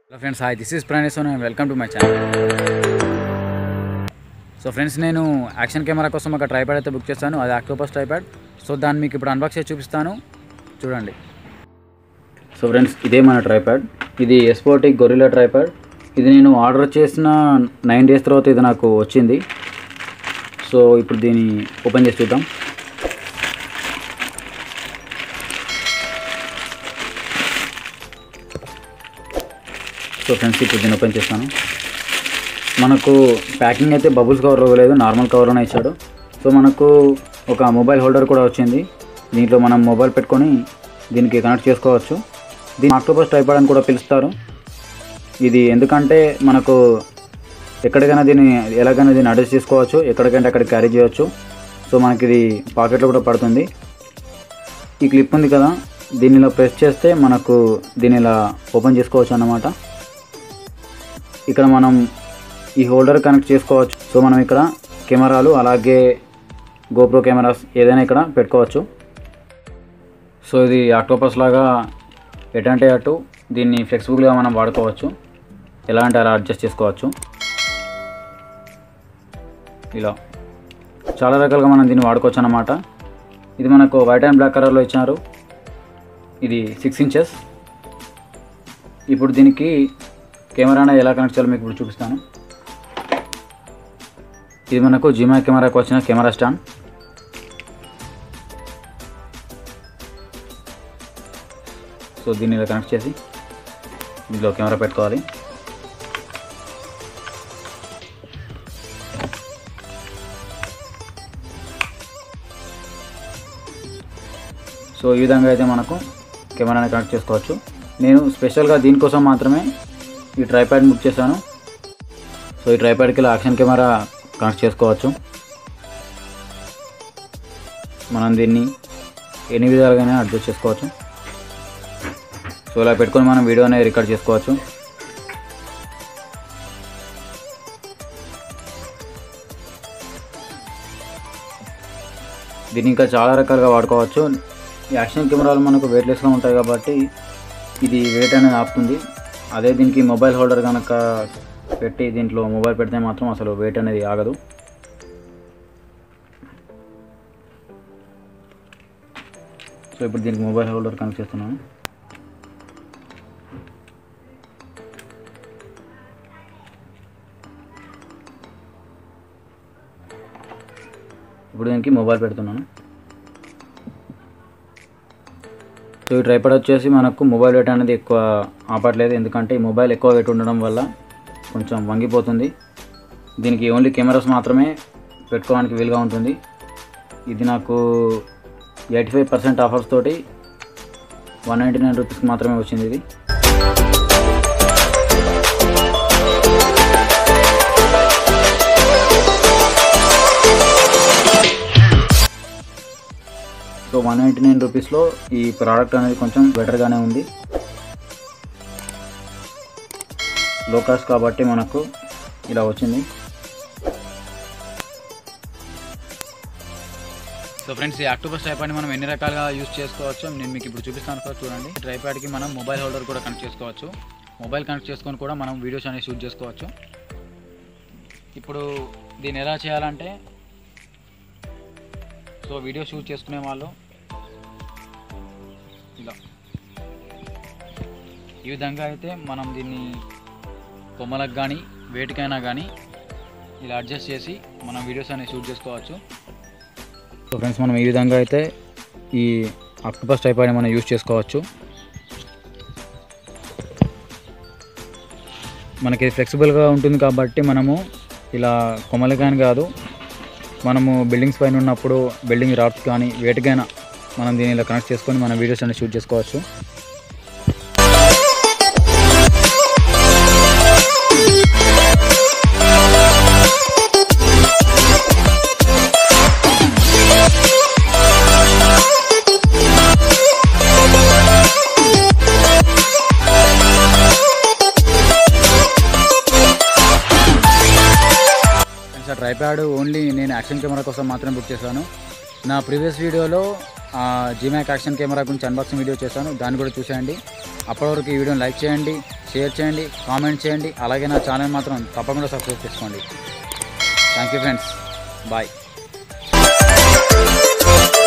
hello friends hi this is Praneshan and welcome to my channel so friends నేను action camera కోసం ఒక tripod అయితే book చేస్తాను అది ఆక్టోపస్ ట్రైప్యాడ్ సో దాన్ని మీకు ఇప్పుడు అన్బాక్స్ చేసి చూపిస్తాను చూడండి సో ఫ్రెండ్స్ ఇదే మన ట్రైప్యాడ్ ఇది ఎస్పోటిక్ గొరిలా ట్రైప్యాడ్ ఇది నేను ఆర్డర్ చేసిన నైన్ డేస్ తర్వాత ఇది నాకు వచ్చింది సో ఇప్పుడు దీన్ని ఓపెన్ చేసి చూద్దాం సో ఫ్రెండ్స్ ఇప్పుడు దీన్ని ఓపెన్ చేస్తాను మనకు ప్యాకింగ్ అయితే బబుల్స్ కవర్ ఇవ్వలేదు నార్మల్ కవర్లోనే ఇచ్చాడు సో మనకు ఒక మొబైల్ హోల్డర్ కూడా వచ్చింది దీంట్లో మనం మొబైల్ పెట్టుకొని దీనికి కనెక్ట్ చేసుకోవచ్చు దీన్ని ఆక్టోపస్ టైప్ అని కూడా పిలుస్తారు ఇది ఎందుకంటే మనకు ఎక్కడికైనా దీన్ని ఎలాగైనా దీన్ని అడ్జస్ట్ చేసుకోవచ్చు ఎక్కడికంటే అక్కడ క్యారీ చేయవచ్చు సో మనకి ఇది పాకెట్లో కూడా పడుతుంది ఈ క్లిప్ ఉంది కదా దీన్ని ఇలా ప్రెస్ చేస్తే మనకు దీన్ని ఇలా ఓపెన్ చేసుకోవచ్చు అన్నమాట ఇక్కడ మనం ఈ హోల్డర్ కనెక్ట్ చేసుకోవచ్చు సో మనం ఇక్కడ కెమెరాలు అలాగే గోప్రో కెమెరాస్ ఏదైనా ఇక్కడ పెట్టుకోవచ్చు సో ఇది ఆక్టోపస్ లాగా ఎటంటే అటు దీన్ని ఫ్లెక్సిబుల్గా మనం వాడుకోవచ్చు ఎలా అంటే అలా అడ్జస్ట్ చేసుకోవచ్చు ఇలా చాలా రకాలుగా మనం దీన్ని వాడుకోవచ్చు అన్నమాట ఇది మనకు వైట్ అండ్ బ్లాక్ కలర్లో ఇచ్చారు ఇది సిక్స్ ఇంచెస్ ఇప్పుడు దీనికి కెమెరా అనేది ఎలా కనెక్ట్ చేయాలో మీకు ఇప్పుడు చూపిస్తాను ఇది మనకు జిమా కెమెరాకి వచ్చిన కెమెరా స్టాండ్ సో దీన్ని ఇలా కనెక్ట్ చేసి ఇందులో కెమెరా పెట్టుకోవాలి సో ఈ విధంగా అయితే మనకు కెమెరాని కనెక్ట్ చేసుకోవచ్చు నేను స్పెషల్గా దీనికోసం మాత్రమే ఈ ట్రైప్యాడ్ బుక్ చేశాను సో ఈ ట్రైప్యాడ్కి ఇలా యాక్షన్ కెమెరా కనెక్ట్ చేసుకోవచ్చు మనం దీన్ని ఎన్ని విధాలుగానే అడ్జస్ట్ చేసుకోవచ్చు సో ఇలా పెట్టుకొని మనం వీడియో అనేది రికార్డ్ చేసుకోవచ్చు దీన్ని ఇంకా చాలా రకాలుగా వాడుకోవచ్చు ఈ యాక్షన్ కెమెరాలు మనకు వెయిట్లెస్గా ఉంటాయి కాబట్టి ఇది వెయిట్ అనేది ఆపుతుంది అదే దీనికి మొబైల్ హోల్డర్ కనుక పెట్టి దీంట్లో మొబైల్ పెడితే మాత్రం అసలు వెయిట్ అనేది ఆగదు సో ఇప్పుడు దీనికి మొబైల్ హోల్డర్ కనెక్ట్ చేస్తున్నాను ఇప్పుడు దీనికి మొబైల్ పెడుతున్నాను సో ఈ ట్రైపాడ్ వచ్చేసి మనకు మొబైల్ వెయిట్ అనేది ఎక్కువ ఆపట్లేదు ఎందుకంటే ఈ మొబైల్ ఎక్కువ వెయిట్ ఉండడం వల్ల కొంచెం వంగిపోతుంది దీనికి ఓన్లీ కెమెరాస్ మాత్రమే పెట్టుకోవడానికి వీలుగా ఉంటుంది ఇది నాకు ఎయిటీ ఫైవ్ పర్సెంట్ ఆఫర్స్ తోటి వన్ నైంటీ నైన్ రూపీస్కి మాత్రమే వచ్చింది ఇది సో వన్ నైంటీ నైన్ రూపీస్లో ఈ ప్రోడక్ట్ అనేది కొంచెం బెటర్గానే ఉంది లో కాస్ట్ కాబట్టి మనకు ఇలా వచ్చింది సో ఫ్రెండ్స్ ఈ అక్టోబస్ ట్రైపాడ్ని మనం ఎన్ని రకాలుగా యూస్ చేసుకోవచ్చు నేను మీకు ఇప్పుడు చూపిస్తాను కదా చూడండి ట్రైపాడ్కి మనం మొబైల్ హోల్డర్ కూడా కనెక్ట్ చేసుకోవచ్చు మొబైల్ కనెక్ట్ చేసుకొని కూడా మనం వీడియోస్ అనేవి షూట్ చేసుకోవచ్చు ఇప్పుడు దీన్ని ఎలా చేయాలంటే సో వీడియో షూట్ చేసుకునే వాళ్ళు ఇలా ఈ విధంగా అయితే మనం దీన్ని కొమ్మలకు కానీ వేటికైనా కానీ ఇలా అడ్జస్ట్ చేసి మనం వీడియోస్ అనేవి షూట్ చేసుకోవచ్చు సో ఫ్రెండ్స్ మనం ఈ విధంగా అయితే ఈ అక్టోపస్ టైప్ అని మనం యూజ్ చేసుకోవచ్చు మనకి ఫ్లెక్సిబుల్గా ఉంటుంది కాబట్టి మనము ఇలా కొమ్మలకని కాదు మనము బిల్డింగ్స్ పైన ఉన్నప్పుడు బిల్డింగ్ రాడ్స్ కానీ వేటికైనా మనం దీన్ని ఇలా కనెక్ట్ చేసుకొని మన వీడియోస్ అనేవి షూట్ చేసుకోవచ్చు ఫ్రెండ్స్ ట్రైప్యాడ్ ఓన్లీ నేను యాక్షన్ కెమెరా కోసం మాత్రమే బుక్ చేశాను నా ప్రీవియస్ వీడియోలో జిమాక్ యాక్షన్ కెమెరా గురించి అన్బాక్సింగ్ వీడియో చేశాను దాన్ని కూడా చూసేయండి అప్పటి వరకు ఈ వీడియోని లైక్ చేయండి షేర్ చేయండి కామెంట్ చేయండి అలాగే నా ఛానల్ మాత్రం తప్పకుండా సబ్స్క్రైబ్ చేసుకోండి థ్యాంక్ యూ ఫ్రెండ్స్ బాయ్